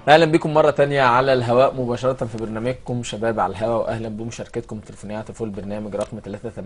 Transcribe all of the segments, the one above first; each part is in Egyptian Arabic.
اهلا بكم مره تانية على الهواء مباشره في برنامجكم شباب على الهواء واهلا بمشاركتكم التليفونيه على تليفون البرنامج رقم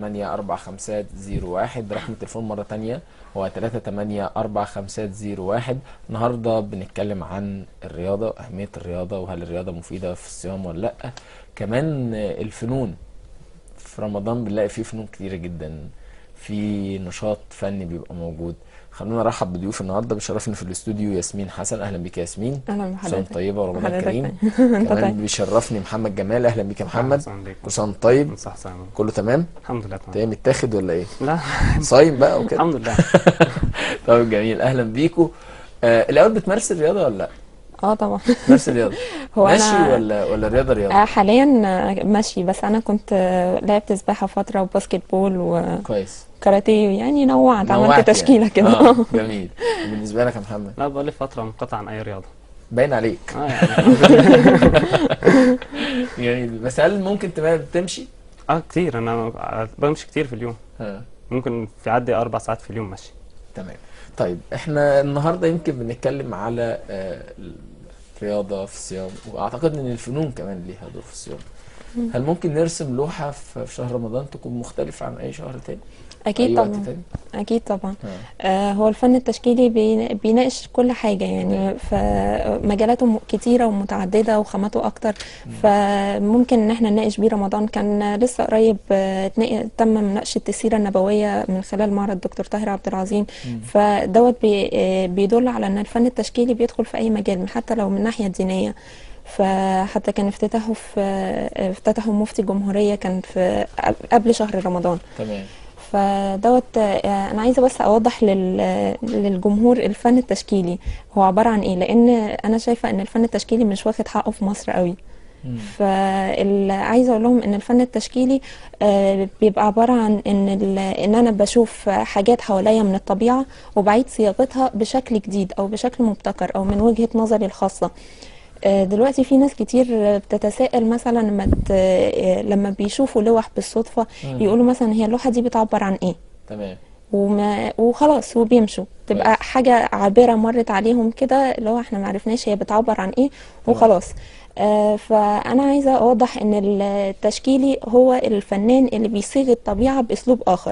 3845001 رقم التليفون مره تانية هو 3845001 النهارده بنتكلم عن الرياضه واهميه الرياضه وهل الرياضه مفيده في الصيام ولا لا كمان الفنون في رمضان بنلاقي فيه فنون كتيره جدا في نشاط فني بيبقى موجود خلونا نرحب بضيوف النهارده بيشرفني في الاستوديو ياسمين حسن اهلا بيك يا ياسمين اهلا سنة بحضرتك طيبة ورمضان حضرتك كريم طيب. انت كمان طيب بيشرفني محمد جمال اهلا بيك يا محمد السلام عليكم كل سنة وأنت طيب صح صح كله تمام الحمد لله تمام تمام متاخد ولا ايه لا صايم بقى وكده الحمد لله طيب جميل اهلا بيكو آه الاول بتمارس الرياضة ولا لا اه طبعا بتمارس الرياضة هو ماشي انا ولا ولا رياضة رياضة آه، حاليا آه، ماشي بس انا كنت آه، لعبت سباحه فتره وباسكت بول كويس وكاراتيه يعني نوعت نوعت عملت تشكيله يعني. كده اه جميل بالنسبة لك يا محمد لا بقالي فترة منقطع عن أي رياضة باين عليك اه يعني جميل بس هل ممكن تبقى تمشي اه كتير أنا بمشي كتير في اليوم ها ممكن في عدي أربع ساعات في اليوم مشي تمام طيب احنا النهارده يمكن بنتكلم على آه، الرياضة في الصيام واعتقد ان الفنون كمان ليها دور في الصيام هل ممكن نرسم لوحة في في شهر رمضان تكون مختلفة عن اي شهر تاني اكيد اي وقت طبعا تاني اكيد طبعا ها. آه، هو الفن التشكيلي بين- بيناقش كل حاجة يعني فمجالاته م- كتيرة ومتعددة وخاماته أكتر فممكن إن احنا نناقش بيه رمضان كان لسه قريب آه، اتنا- تم مناقشة السيرة النبوية من خلال معرض دكتور طاهر عبد العظيم فدوت بي- آه، بيدل على إن الفن التشكيلي بيدخل في أي مجال حتى لو من ناحية دينية فحتى كان افتتاحه في آه، افتتحه مفتي الجمهورية كان في قبل شهر رمضان تمام فدوت آه، انا عايزه بس اوضح لل- للجمهور الفن التشكيلي هو عباره عن ايه لان انا شايفه ان الفن التشكيلي مش واخد حقه في مصر قوي فعايزه اقول لهم ان الفن التشكيلي آه، بيبقى عباره عن ان ال- ان انا بشوف حاجات حواليا من الطبيعه وبعيد صياغتها بشكل جديد او بشكل مبتكر او من وجهه نظري الخاصه آه، دلوقتي في ناس كتير بتتساءل مثلا لما ت- آه، لما بيشوفوا لوح بالصدفه مم. يقولوا مثلا هي اللوحه دي بتعبر عن ايه تمام وما وخلاص وبيمشوا تبقى كويس. حاجة عابرة مرت عليهم كده اللي هو احنا معرفناش هي بتعبر عن ايه وخلاص آه فأنا عايزة أوضح إن التشكيلي هو الفنان اللي بيصيغ الطبيعة بأسلوب آخر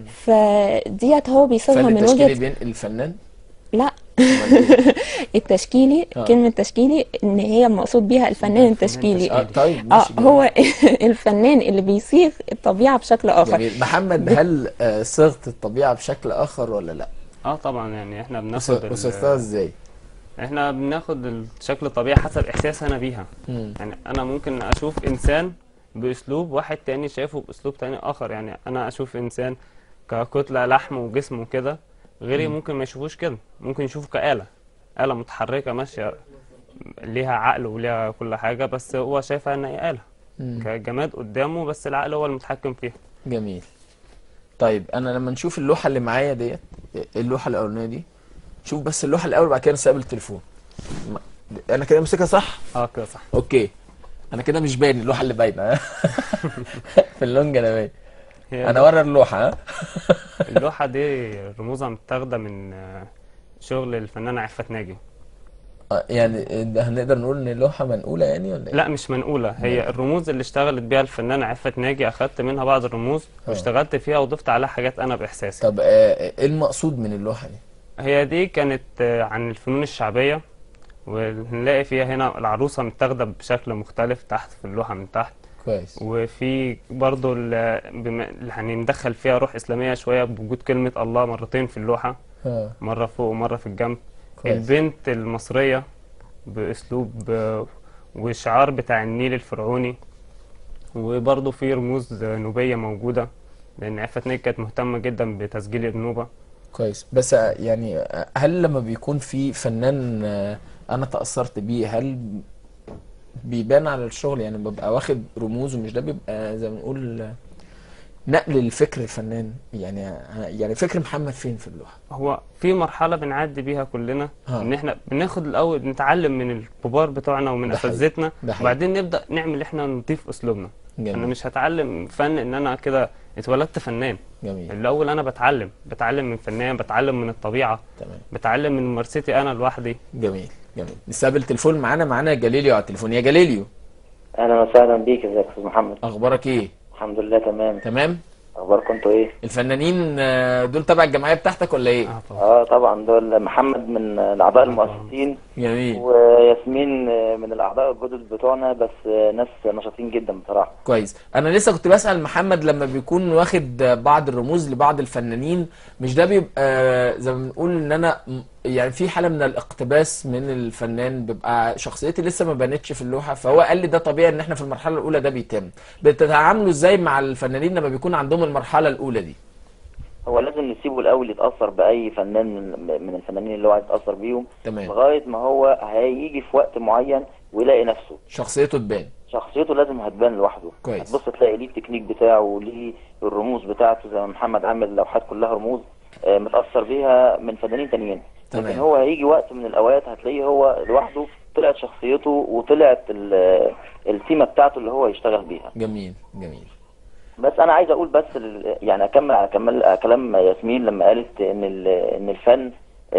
فديت هو بيصيغها فن من التشكيلي وجهة بينقل الفنان لا أمال إيه؟ التشكيلي آه. كلمة تشكيلي إن هي المقصود بيها الفنان الفنان التشكيلي اه طيب اه ماشي جميل. هو الفنان اللي بيصيغ الطبيعة بشكل آخر جميل محمد هل آه، صيغت الطبيعة بشكل آخر ولا لا؟ اه طبعا يعني احنا بناخد ال- وصيغتها ازاي؟ احنا بناخد الشكل الطبيعي حسب إحساس أنا بيها مم. يعني أنا ممكن أشوف إنسان بأسلوب واحد تاني شايفه بأسلوب تاني آخر يعني أنا أشوف إنسان ككتلة لحم وجسم وكده غيري ممكن ما يشوفوش كده ممكن يشوفه كآلة آلة متحركة ماشية ليها عقل وليها كل حاجة بس هو شايفها إن هي آلة مم. كجماد قدامه بس العقل هو المتحكم فيها جميل طيب انا لما نشوف اللوحه اللي معايا ديت اللوحه الاولانيه دي شوف بس اللوحه الاول بعد كده نستقبل التليفون ما- انا كده ماسكها صح اه كده صح اوكي انا كده مش باين اللوحه اللي باينه ها؟ في اللونج انا باين هي انا ورا اللوحه ها اللوحة دي رموزها متاخدة من آه، شغل الفنانة عفت ناجي آه، يعني ده هنقدر نقول ان اللوحه منقوله يعني ولا ايه لا مش منقولة هي الرموز اللي اشتغلت بيها الفنانة عفت ناجي أخدت منها بعض الرموز آه. واشتغلت فيها وضفت عليها حاجات أنا بإحساسي طب آه، ايه المقصود من اللوحه دي هي دي كانت آه، عن الفنون الشعبية ونلاقي فيها هنا العروسة متاخدة بشكل مختلف تحت في اللوحة من تحت كويس وفي برضو ال- بما يعني ندخل فيها روح إسلامية شوية بوجود كلمة الله مرتين في اللوحة اه مرة فوق ومرة في الجنب كويس البنت المصرية بأسلوب آه، وشعار بتاع النيل الفرعوني وبرضه في رموز نوبية موجودة لأن عفت نيك كانت مهتمة جدا بتسجيل النوبة كويس بس آه، يعني آه، هل لما بيكون في فنان آه، انا تأثرت بيه هل بيبان على الشغل يعني ببقى واخد رموز ومش ده بيبقى زي ما نقول آه، نقل الفكر الفنان يعني آه، يعني فكر محمد فين في اللوحة هو في مرحلة بنعدي بيها كلنا آه. إن إحنا بناخد الأول نتعلم من الكبار بتوعنا ومن ده حقيقي. أساتذتنا ده حقيقي. وبعدين نبدأ نعمل إحنا نضيف أسلوبنا جميل. انا مش هتعلم فن ان انا كده اتولدت فنان جميل الاول انا بتعلم بتعلم من فنان بتعلم من الطبيعه تمام بتعلم من ممارستي انا لوحدي جميل جميل نستقبل تليفون معانا معانا جاليليو على التليفون يا جاليليو اهلا وسهلا بيك ازيك يا استاذ محمد اخبارك ايه الحمد لله تمام تمام اخباركم انتوا ايه الفنانين آه، دول تبع الجمعيه بتاعتك ولا ايه اه طبعا اه طبعا دول محمد من الاعضاء المؤسسين جميل وياسمين من الاعضاء الجدد بتوعنا بس ناس نشاطين جدا بصراحه كويس انا لسه كنت بسأل محمد لما بيكون واخد بعض الرموز لبعض الفنانين مش ده بيبقى زي ما بنقول ان انا م- يعني في حالة من الاقتباس من الفنان بيبقى شخصيتي لسه ما بانتش في اللوحة فهو قال لي ده طبيعي ان احنا في المرحلة الاولى ده بيتم بتتعاملوا ازاي مع الفنانين لما بيكون عندهم المرحلة الاولى دي هو لازم نسيبه الاول يتاثر باي فنان من من الفنانين اللي هو عايز يتاثر بيهم تمام لغايه ما هو هيجي في وقت معين ويلاقي نفسه شخصيته تبان شخصيته لازم هتبان لوحده كويس. هتبص تلاقي ليه التكنيك بتاعه وليه الرموز بتاعته زي ما محمد عامل لوحات كلها رموز آه، متأثر بيها من فنانين تانيين تمام. لكن هو هيجي وقت من الأوقات هتلاقيه هو لوحده طلعت شخصيته وطلعت ال- التيمة بتاعته اللي هو يشتغل بيها جميل جميل بس أنا عايز أقول بس ال- يعني أكمل على كمال على كلام ياسمين لما قالت إن ال- إن الفن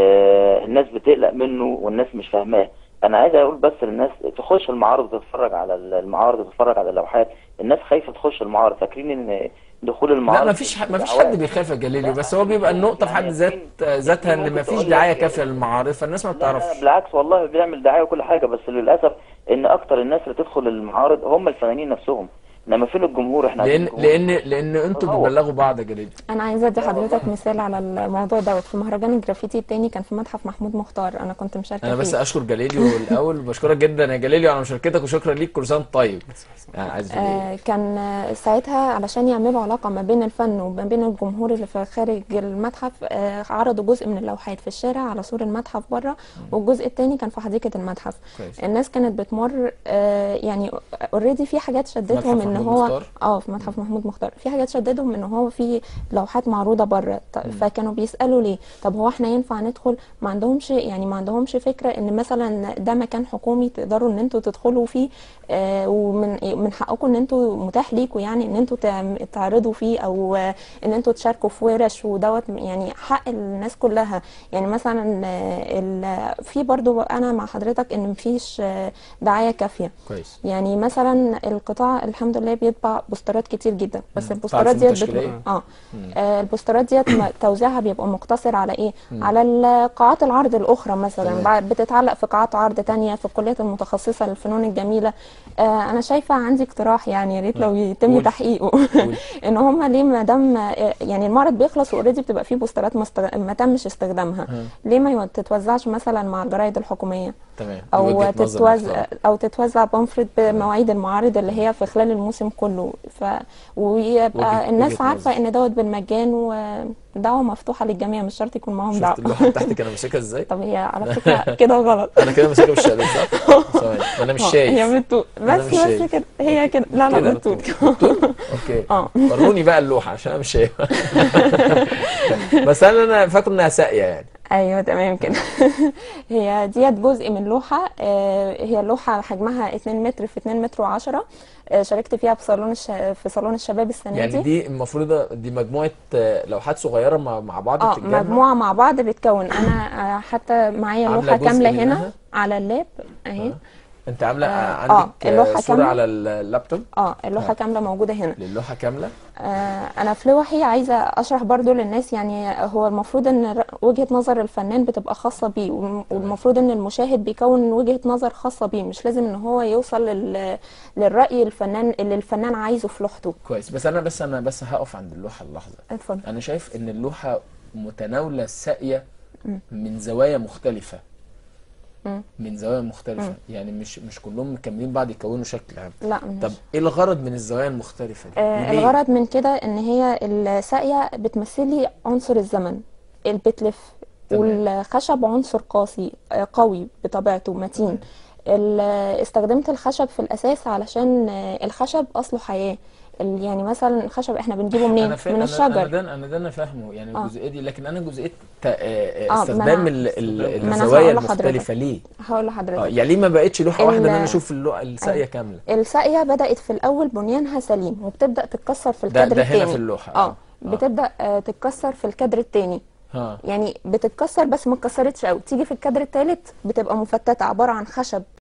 آه، الناس بتقلق منه والناس مش فاهماه أنا عايز أقول بس للناس تخش المعارض وتتفرج على المعارض وتتفرج على اللوحات الناس خايفة تخش المعارض فاكرين إن دخول المعارض لا مفيش ح... مفيش دعوات. حد بيخاف يا جليليو بس هو بيبقى النقطة في حد يعني ذات يمكن- ذاتها ان يمكن مفيش ممكن دعاية تقول لك- كافية للمعارض فالناس ما لا بتعرفش لا بالعكس والله بيعمل دعايه وكل حاجه بس للاسف ان اكتر الناس اللي تدخل المعارض هم الفنانين نفسهم انما فين الجمهور احنا عايزين لان الجمهور. لان لان انتوا هو. بتبلغوا بعض يا جليليو انا عايزه ادي حضرتك مثال على الموضوع دوت في مهرجان الجرافيتي التاني كان في متحف محمود مختار انا كنت مشاركه انا فيه بس اشكر جليليو الاول بشكرك جدا يا جليليو على مشاركتك وشكرا ليك كل سنه وأنت طيب آه، عايز تقول ايه آه، كان آه، ساعتها علشان يعملوا علاقة ما بين الفن وما بين الجمهور اللي في خارج المتحف آه، عرضوا جزء من اللوحات في الشارع على سور المتحف بره والجزء التاني كان في حديقة المتحف كويس. الناس كانت بتمر آه، يعني اوريدي في حاجات شدتهم متحف ان محمود هو مختار؟ اه في متحف محمود مختار في حاجات شدتهم ان هو في لوحات معروضة بره ط- فكانوا بيسألوا ليه طب هو احنا ينفع ندخل ما عندهمش يعني ما عندهمش فكرة ان مثلا ده مكان حكومي تقدروا ان انتوا تدخلوا فيه آه، ومن من حقكم ان انتوا متاح ليكم يعني ان انتوا تعم- تعرضوا فيه او آه، ان انتوا تشاركوا في ورش ودوت يعني حق الناس كلها يعني مثلا آه، ال- في برضو انا مع حضرتك ان مفيش آه، دعاية كافية كويس يعني مثلا القطاع الحمد لله بيطبع بوسترات كتير جدا بس مم. البوسترات الفنون ديت التشكيلية؟ بت... اه آه، البوسترات ديت م- توزيعها بيبقى مقتصر على ايه على ال- قاعات العرض الاخرى مثلا تمام. بعد- بتتعلق في قاعات عرض تانية في الكليات المتخصصة للفنون الجميلة آه، انا شايفة عندي اقتراح يعني يا ريت لو يتم قول. تحقيقه قول. ان هم ليه ما دام آه، يعني المعرض بيخلص واوريدي بتبقى فيه بوسترات ما استغ- ما تمش استخدامها ليه ما يو- تتوزعش مثلا مع الجرايد الحكومية تمام دي او وجهة نظر تتوزع محترمة. او تتوزع بامفرد بمواعيد المعارض اللي هي في خلال الموسم كله ف ويبقى وجهة- الناس وجهة عارفه نظر. ان دوت بالمجان ودعوه مفتوحه للجميع مش شرط يكون معاهم شفت دعوه اللوحه بتاعتك انا ماسكها ازاي طب هي على فكره كده غلط انا كده ماسكها بالشقلب صح ثواني ما انا مش آه، شايف هي بالطول أنا بس مش بس شايف. كده هي كده لا لا كده بالطول اوكي اه وروني بقى اللوحه عشان انا مش شايفها بس انا انا فاكر انها ساقيه يعني ايوه تمام كده هي ديت جزء من لوحه آه، هي لوحه حجمها 2 متر في 2 متر و10 شاركت فيها في صالون الش... في صالون الشباب السنه يعني دي دي المفروض دي مجموعه آه، لوحات صغيره مع مع بعض اه بتتجمع مجموعه مع بعض بتكون انا آه، حتى معايا عاملة لوحه جزء كامله منها؟ هنا على اللاب اهي آه. انت عامله آه، آه، آه، عندك اللوحة آه، صوره كاملة. على اللابتوب اه اللوحه كامله موجوده هنا للوحه كامله آه، انا في لوحي عايزه اشرح برضو للناس يعني هو المفروض ان ر- وجهه نظر الفنان بتبقى خاصه بيه والم- والمفروض ان المشاهد بيكون وجهه نظر خاصه بيه مش لازم ان هو يوصل لل... للراي الفنان اللي الفنان عايزه في لوحته كويس بس انا بس انا بس هقف عند اللوحه اللحظه اتفضل انا شايف ان اللوحه متناوله الساقيه من زوايا مختلفه مم. من زوايا مختلفه يعني مش مش كلهم مكملين بعض يكونوا شكل عام لا مش طب ايه الغرض من الزوايا المختلفه دي آه وليه؟ الغرض من كده ان هي الساقيه بتمثل لي عنصر الزمن اللي بتلف تمام. والخشب عنصر قاسي آه، قوي بطبيعته متين ال- استخدمت الخشب في الاساس علشان آه، الخشب اصله حياه ال- يعني مثلا الخشب احنا بنجيبه منين انا فاهم من انا انا الشجر ده انا ده انا فاهمه يعني آه. الجزئيه دي لكن انا جزئيه تا- آه، آه، آه، ما استخدام أنا- ال- ال- ما أنا الزوايا هقول لحضرتك. المختلفه ليه هقول اه لحضرتك يعني ليه ما بقتش لوحه واحده ان انا ال- اشوف اللو- الساقيه كامله الساقية بدأت في الأول بنيانها سليم وبتبدأ تتكسر في ده الكادر ده هنا التاني في اللوحه اه بتبدأ آه، تتكسر في الكادر التاني ها يعني بتتكسر بس ما اتكسرتش قوي تيجي في الكادر التالت بتبقى مفتتة عبارة عن خشب